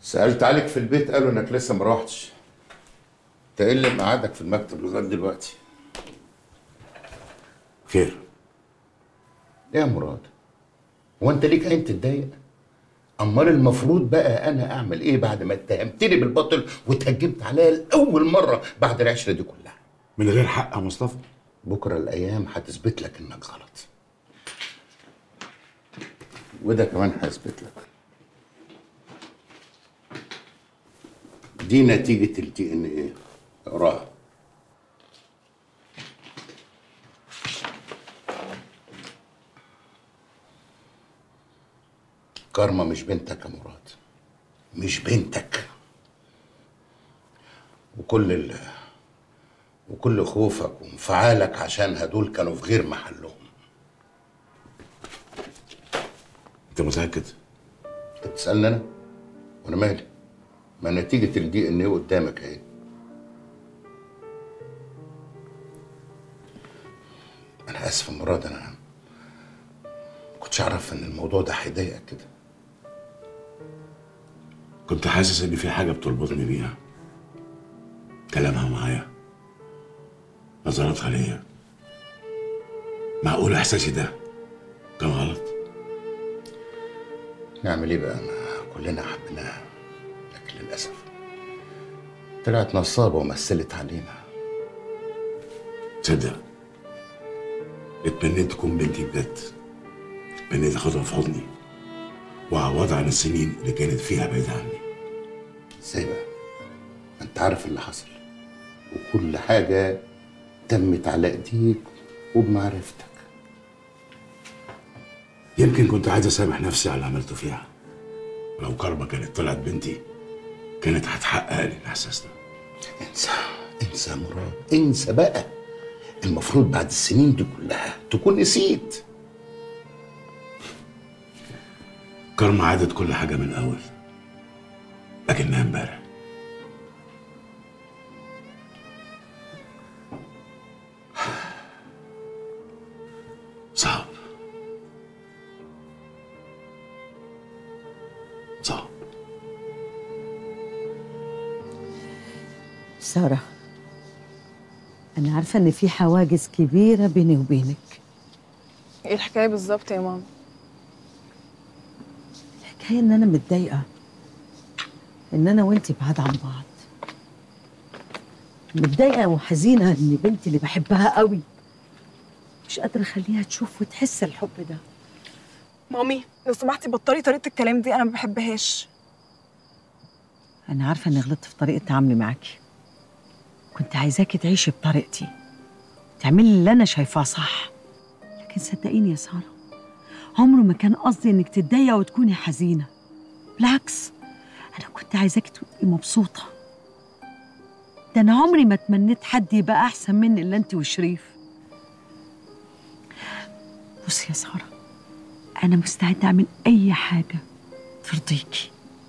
سألت عليك في البيت قالوا انك لسه ما روحتش انت ايه اللي مقعدك في المكتب لغايه دلوقتي خير ايه يا مراد هو انت ليك عين تتضايق امال المفروض بقى انا اعمل ايه بعد ما اتهمتني بالباطل واتهجمت عليا لاول مره بعد العشره دي كلها من غير حق يا مصطفى بكره الايام هتثبت لك انك غلط وده كمان هيثبت لك دي نتيجه الدي ان ايه اقراها كارما مش بنتك يا مراد مش بنتك وكل ال... وكل خوفك وانفعالك عشانها دول كانوا في غير محلهم انت متاكد انت بتسالني انا وانا مالي ما نتيجه الدي ان ايه قدامك اهي انا اسف يا مراد انا ما كنتش اعرف ان الموضوع ده هيضايقك كده كنت حاسس ان في حاجه بتربطني بيها كلامها معايا نظراتها ليا معقول احساسي ده كان غلط نعمل ايه بقى ما كلنا حبيناها لكن للاسف طلعت نصابه ومثلت علينا تصدق اتمنيت تكون بنتي بجد اتمنيت اخدها في حضني واعوضها عن السنين اللي كانت فيها بعيدة عني ازاي بقى ما انت عارف اللي حصل وكل حاجه تمت على ايديك وبمعرفتك يمكن كنت عايز اسامح نفسي على اللي عملته فيها ولو كرمة كانت طلعت بنتي كانت هتحقق لي الاحساس ده انسى انسى يا مراد انسى بقى المفروض بعد السنين دي كلها تكون نسيت كرمة عادت كل حاجة من الأول لكنها امبارح صعب صعب سارة أنا عارفة إن في حواجز كبيرة بيني وبينك ايه الحكايه بالظبط يا ماما الحكاية إن أنا متضايقة إن أنا وأنتي بعاد عن بعض متضايقة وحزينة إن بنتي اللي بحبها قوي مش قادرة أخليها تشوف وتحس الحب ده مامي لو سمحتي بطلي طريقه الكلام دي انا ما بحبهاش أنا عارفة إني غلطت في طريقة تعاملي معاكي كنت عايزاكي تعيشي بطريقتي تعملي اللي أنا شايفاه صح لكن صدقيني يا سارة عمره ما كان قصدي إنك تتضايقي وتكوني حزينة بالعكس أنا كنت عايزاكي تبقي مبسوطة ده أنا عمري ما تمنيت حد يبقى أحسن مني إلا أنت وشريف بصي يا سارة أنا مستعدة أعمل أي حاجة ترضيكي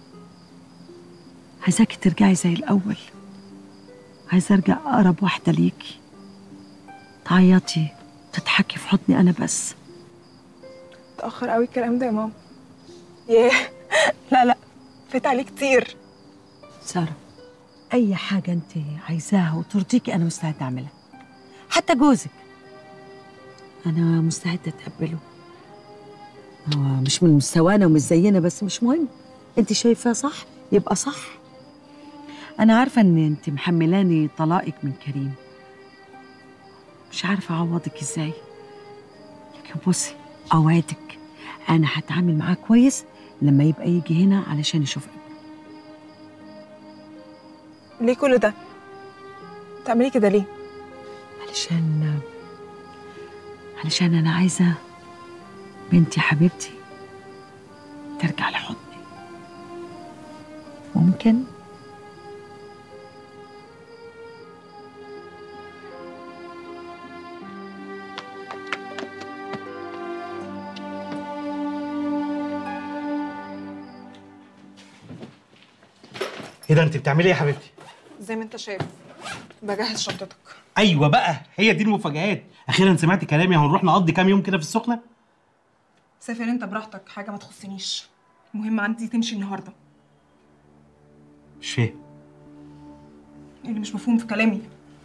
عايزاكي ترجعي زي الأول عايزة أرجع أقرب واحدة ليكي تعيطي تضحكي في حضني أنا بس اتاخر قوي الكلام ده يا ماما ياه لا لا فات عليه كتير سارة أي حاجة أنت عايزاها وترضيكي أنا مستعدة أعملها حتى جوزك أنا مستعدة أتقبله هو مش من مستوانا ومش زينا بس مش مهم أنت شايفاه صح يبقى صح أنا عارفة إن أنت محملاني طلاقك من كريم مش عارفة أعوضك إزاي لكن بصي أوعدك أنا هتعامل معاه كويس لما يبقى يجي هنا علشان يشوف ابنه ليه كل ده تعملي كده ليه علشان علشان أنا عايزة بنتي حبيبتي ترجع لحضني ممكن ايه ده انت بتعملي ايه يا حبيبتي؟ زي ما انت شايف بجهز شنطتك ايوه بقى هي دي المفاجآت اخيرا سمعت كلامي هنروح نقضي كام يوم كده في السخنه سافر انت براحتك حاجه ما تخصنيش المهم عندي تمشي النهارده مش فاهم إيه اللي مش مفهوم في كلامي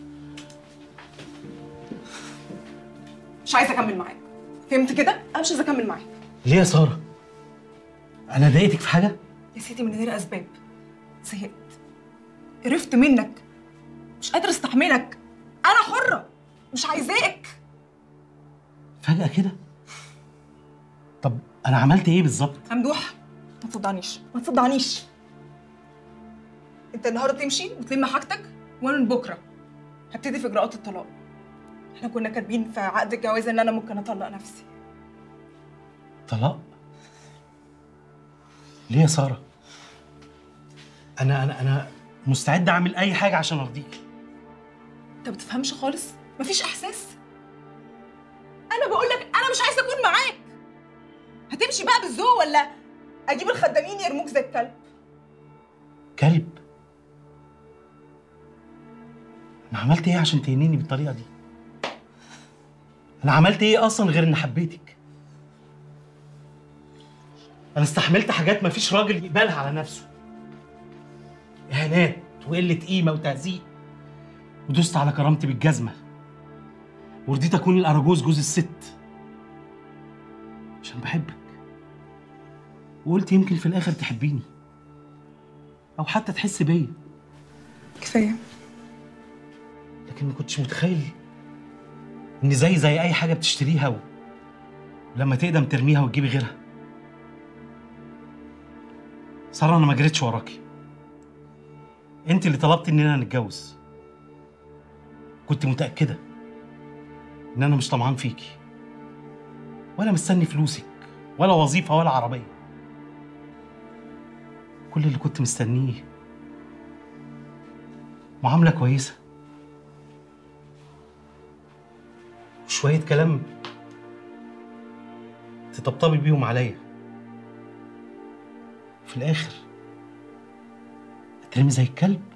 مش عايزه اكمل معاك فهمت كده انا مش عايزه اكمل معاك ليه يا ساره انا ضايقتك في حاجه يا سيدي من غير اسباب زهقت قرفت منك مش قادره استحملك انا حره مش عايزاك فجاه كده طب انا عملت ايه بالظبط ممدوح ما تصدعنيش ما تصدعنيش انت النهارده تمشي وتلم حاجتك وانا من بكره هبتدي في اجراءات الطلاق احنا كنا كاتبين في عقد الجواز ان انا ممكن اطلق نفسي طلاق ليه يا ساره انا انا انا مستعد اعمل اي حاجه عشان ارضيك انت ما بتفهمش خالص مفيش احساس انا بقول لك انا مش عايزه اكون معاك هتمشي بقى بالذوق ولا اجيب الخدامين يرموك زي الكلب كلب انا عملت ايه عشان تهنيني بالطريقه دي انا عملت ايه اصلا غير ان حبيتك انا استحملت حاجات مفيش راجل يقبلها على نفسه اهانات وقله قيمه وتهزيق ودوست على كرامتي بالجزمه ورضيت اكون الاراجوز جوز الست عشان بحبك وقلت يمكن في الاخر تحبيني او حتى تحس بيا كفايه لكن ما كنتش متخيل ان زي زي اي حاجه بتشتريها و... ولما تقدم ترميها وتجيبي غيرها ساره انا ما جريتش وراكي انت اللي طلبتي اننا نتجوز كنت متاكده ان انا مش طمعان فيكي ولا مستني فلوسك ولا وظيفه ولا عربيه كل اللي كنت مستنيه معامله كويسه وشوية كلام تطبطبي بيهم عليا في الآخر ترمي زي الكلب